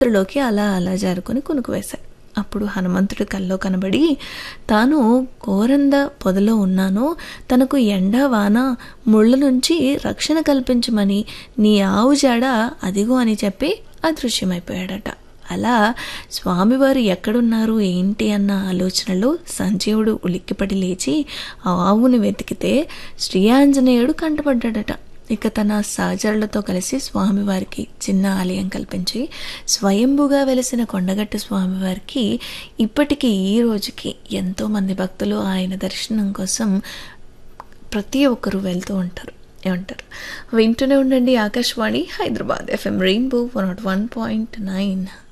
లోకి అలా అలా జారుకొని కునుకు వేశాయి అప్పుడు హనుమంతుడు కల్లో కనబడి తాను కోరంద పొదలో ఉన్నాను తనకు ఎండ వాన ముళ్ళ నుంచి రక్షణ కల్పించమని నీ ఆవు జాడ అదిగో అని చెప్పి అదృశ్యమైపోయాడట అలా స్వామివారు ఎక్కడున్నారు ఏంటి అన్న ఆలోచనలో సంజీవుడు ఉలిక్కిపడి లేచి ఆ ఆవుని వెతికితే శ్రీ ఆంజనేయుడు కంటపడ్డాడట ఇక తన సహచరులతో కలిసి స్వామివారికి చిన్న ఆలయం కల్పించి స్వయంభుగా వెలిసిన కొండగట్టు స్వామివారికి ఇప్పటికీ ఈ రోజుకి ఎంతోమంది భక్తులు ఆయన దర్శనం కోసం ప్రతి ఒక్కరూ వెళ్తూ ఉంటారు ఏమంటారు వింటూనే ఉండండి Akashvani Hyderabad FM Rainbow one nought one point nine